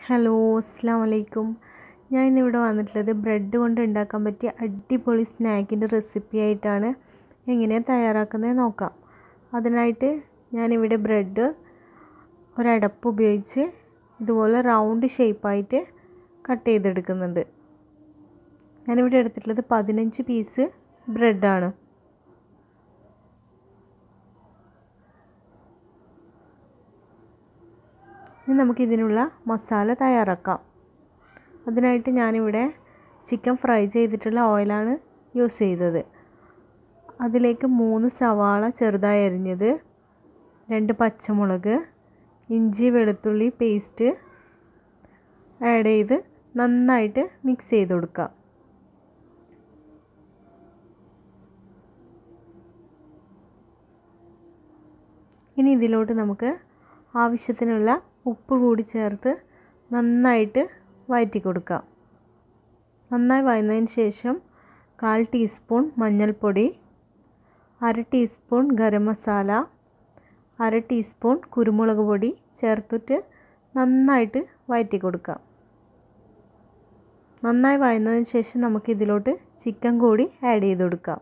hello അസ്സാം വലൈക്കും ഞാൻ ഇന്നിവിടെ വന്നിട്ടുള്ളത് ബ്രെഡ് കൊണ്ട് ഉണ്ടാക്കാൻ പറ്റിയ അടിപൊളി സ്നാക്കിൻ്റെ റെസിപ്പി ആയിട്ടാണ് എങ്ങനെയാണ് തയ്യാറാക്കുന്നത് നോക്കാം അതിനായിട്ട് ഞാനിവിടെ ബ്രെഡ് ഒരടപ്പ് ഉപയോഗിച്ച് ഇതുപോലെ റൗണ്ട് ഷേപ്പായിട്ട് കട്ട് ചെയ്തെടുക്കുന്നുണ്ട് ഞാനിവിടെ എടുത്തിട്ടുള്ളത് പതിനഞ്ച് പീസ് ബ്രെഡാണ് ഇനി നമുക്ക് ഇതിനുള്ള മസാല തയ്യാറാക്കാം അതിനായിട്ട് ഞാനിവിടെ ചിക്കൻ ഫ്രൈ ചെയ്തിട്ടുള്ള ഓയിലാണ് യൂസ് ചെയ്തത് അതിലേക്ക് മൂന്ന് സവാള ചെറുതായി അരിഞ്ഞത് രണ്ട് പച്ചമുളക് ഇഞ്ചി വെളുത്തുള്ളി പേസ്റ്റ് ആഡ് ചെയ്ത് നന്നായിട്ട് മിക്സ് ചെയ്ത് കൊടുക്കാം ഇനി ഇതിലോട്ട് നമുക്ക് ആവശ്യത്തിനുള്ള ഉപ്പ് കൂടി ചേർത്ത് നന്നായിട്ട് വഴറ്റി കൊടുക്കാം നന്നായി വഴന്നതിന് ശേഷം കാൽ ടീസ്പൂൺ മഞ്ഞൾപ്പൊടി അര ടീസ്പൂൺ ഗരം മസാല അര ടീസ്പൂൺ കുരുമുളക് പൊടി ചേർത്തിട്ട് നന്നായിട്ട് വഴറ്റി കൊടുക്കാം നന്നായി വഴന്നതിന് ശേഷം നമുക്ക് ഇതിലോട്ട് ചിക്കൻ കൂടി ആഡ് ചെയ്ത് കൊടുക്കാം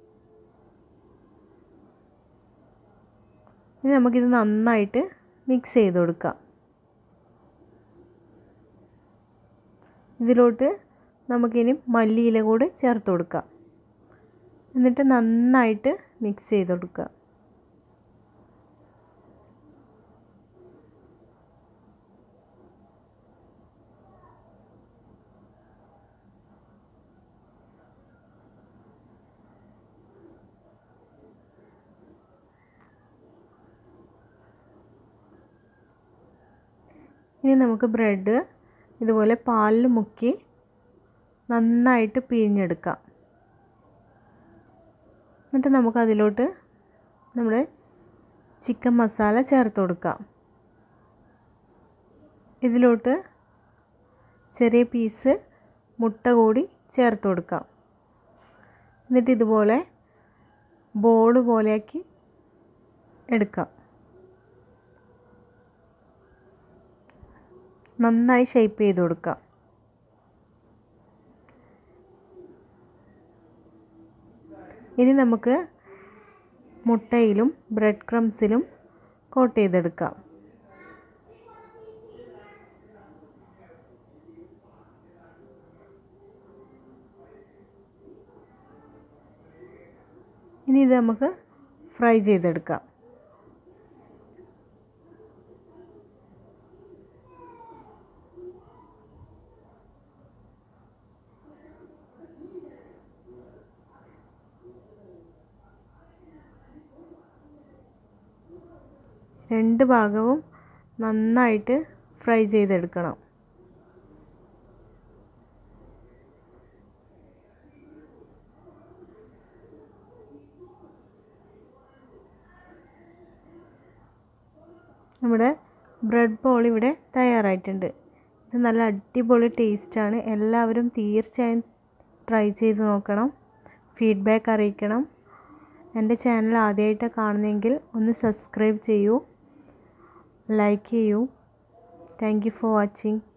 ഇനി നമുക്കിത് നന്നായിട്ട് മിക്സ് ചെയ്ത് കൊടുക്കാം ഇതിലോട്ട് നമുക്കിനി മല്ലിയില കൂടി ചേർത്ത് കൊടുക്കാം എന്നിട്ട് നന്നായിട്ട് മിക്സ് ചെയ്ത് കൊടുക്കുക ഇനി നമുക്ക് ബ്രെഡ് ഇതുപോലെ പാലിൽ മുക്കി നന്നായിട്ട് പിഴിഞ്ഞെടുക്കാം എന്നിട്ട് നമുക്ക് അതിലോട്ട് നമ്മുടെ ചിക്കൻ മസാല ചേർത്ത് കൊടുക്കാം ഇതിലോട്ട് ചെറിയ പീസ് മുട്ട കൂടി ചേർത്ത് കൊടുക്കാം എന്നിട്ട് ഇതുപോലെ ബോൾ പോലെയാക്കി എടുക്കാം നന്നായി ഷേപ്പ് ചെയ്ത് കൊടുക്കാം ഇനി നമുക്ക് മുട്ടയിലും ബ്രെഡ് ക്രംസിലും കോട്ട് ചെയ്തെടുക്കാം ഇനി ഇത് നമുക്ക് ഫ്രൈ ചെയ്തെടുക്കാം രണ്ട് ഭാഗവും നന്നായിട്ട് ഫ്രൈ ചെയ്തെടുക്കണം നമ്മുടെ ബ്രെഡ് ബോൾ ഇവിടെ തയ്യാറായിട്ടുണ്ട് ഇത് നല്ല അടിപൊളി ടേസ്റ്റാണ് എല്ലാവരും തീർച്ചയായും ട്രൈ ചെയ്ത് നോക്കണം ഫീഡ്ബാക്ക് അറിയിക്കണം എൻ്റെ ചാനൽ ആദ്യമായിട്ടാണ് കാണുന്നതെങ്കിൽ ഒന്ന് സബ്സ്ക്രൈബ് ചെയ്യൂ ലൈക്ക് ചെയ്യൂ താങ്ക് യു ഫോർ വാച്ചിങ്